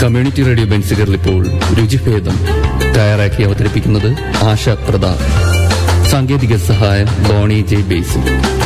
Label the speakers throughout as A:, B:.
A: community radio ബെൻസിഗറിൽ ഇപ്പോൾ രുചിഭേദം തയ്യാറാക്കി അവതരിപ്പിക്കുന്നത് ആശ പ്രതാപ് സാങ്കേതിക സഹായം ബോണി ജെ ബേസി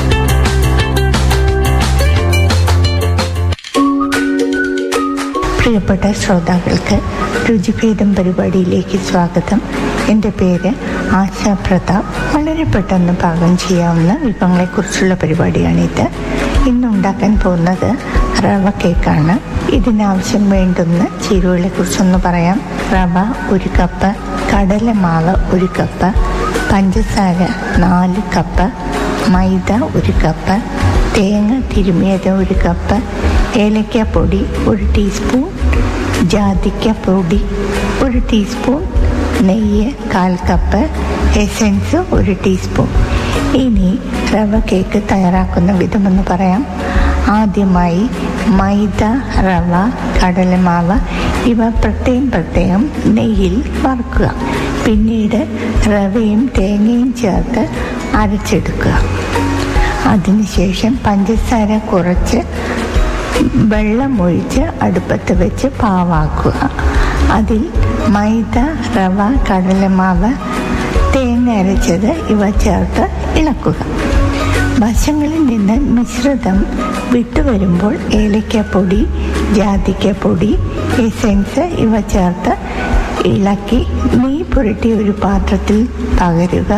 B: പ്രിയപ്പെട്ട ശ്രോതാക്കൾക്ക് രുചിഭേദം പരിപാടിയിലേക്ക് സ്വാഗതം എൻ്റെ പേര് ആശാ പ്രതാപ് വളരെ പെട്ടെന്ന് പാകം ചെയ്യാവുന്ന വിഭവങ്ങളെക്കുറിച്ചുള്ള പരിപാടിയാണിത് ഇന്നുണ്ടാക്കാൻ പോകുന്നത് റവ കേക്കാണ് ഇതിനാവശ്യം വേണ്ടുന്ന ചേരുവകളെ കുറിച്ചൊന്ന് പറയാം റവ ഒരു കപ്പ് കടലമാവ് ഒരു കപ്പ് പഞ്ചസാര നാല് കപ്പ് മൈദ ഒരു കപ്പ് തേങ്ങ തിരുമിയത് ഒരു കപ്പ് ഏലക്കാപ്പൊടി ഒരു ടീസ്പൂൺ ജാതിക്ക പൊടി ഒരു ടീസ്പൂൺ നെയ്യ് കാൽ കപ്പ് എസൻസ് ഒരു ടീസ്പൂൺ ഇനി റവ കേക്ക് തയ്യാറാക്കുന്ന വിധമെന്ന് പറയാം ആദ്യമായി മൈദ റവ കടലമാവ് ഇവ പ്രത്യേകം പ്രത്യേകം നെയ്യിൽ വറുക്കുക പിന്നീട് റവയും തേങ്ങയും ചേർത്ത് അരച്ചെടുക്കുക അതിനുശേഷം പഞ്ചസാര കുറച്ച് വെള്ളം ഒഴിച്ച് അടുപ്പത്ത് വെച്ച് പാവാക്കുക അതിൽ മൈദ റവ കടലമാവ് തേങ്ങ അരച്ചത് ഇവ ചേർത്ത് ഇളക്കുക വശങ്ങളിൽ നിന്ന് മിശ്രിതം വിട്ടുവരുമ്പോൾ ഏലക്കപ്പൊടി ജാതിക്കപ്പൊടി എസെൻസ് ഇവ ചേർത്ത് ഇളക്കി നെയ് പുരട്ടി ഒരു പാത്രത്തിൽ പകരുക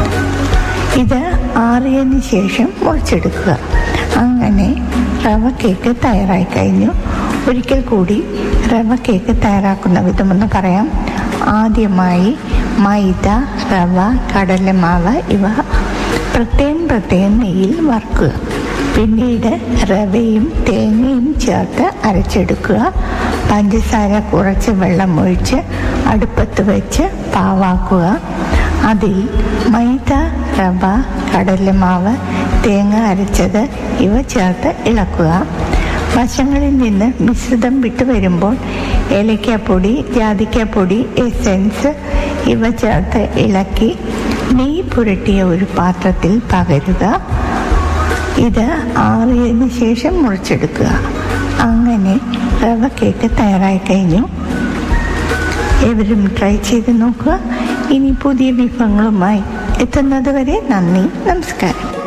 B: ഇത് ആറിയതിന് ശേഷം മുറിച്ചെടുക്കുക അങ്ങനെ റവ കേക്ക് തയ്യാറായി കഴിഞ്ഞു ഒരിക്കൽ കൂടി റവ കേക്ക് തയ്യാറാക്കുന്ന വിധമെന്ന് പറയാം ആദ്യമായി മൈദ റവ കടലമാവ് ഇവ പ്രത്യേകം പ്രത്യേകം നെയ്യിൽ വറുക്കുക പിന്നീട് റവയും തേങ്ങയും ചേർത്ത് അരച്ചെടുക്കുക പഞ്ചസാര കുറച്ച് വെള്ളം ഒഴിച്ച് അടുപ്പത്ത് വെച്ച് പാവാക്കുക അതിൽ മൈദ റവ കടലമാവ് തേങ്ങ അരച്ചത് ഇവ ചേർത്ത് ഇളക്കുക വശങ്ങളിൽ നിന്ന് മിശ്രിതം വിട്ടു വരുമ്പോൾ ഏലക്കാപ്പൊടി ജാതിക്കാപ്പൊടി എസെൻസ് ഇവ ചേർത്ത് ഇളക്കി നെയ്യ് പുരട്ടിയ ഒരു പാത്രത്തിൽ പകരുക ഇത് ആറിയതിന് ശേഷം മുറിച്ചെടുക്കുക അങ്ങനെ റവ കേക്ക് തയ്യാറായി കഴിഞ്ഞു എവരും ട്രൈ ചെയ്ത് നോക്കുക ഇനി പുതിയ വിഭവങ്ങളുമായി എത്തുന്നത് വരെ നന്ദി നമസ്കാരം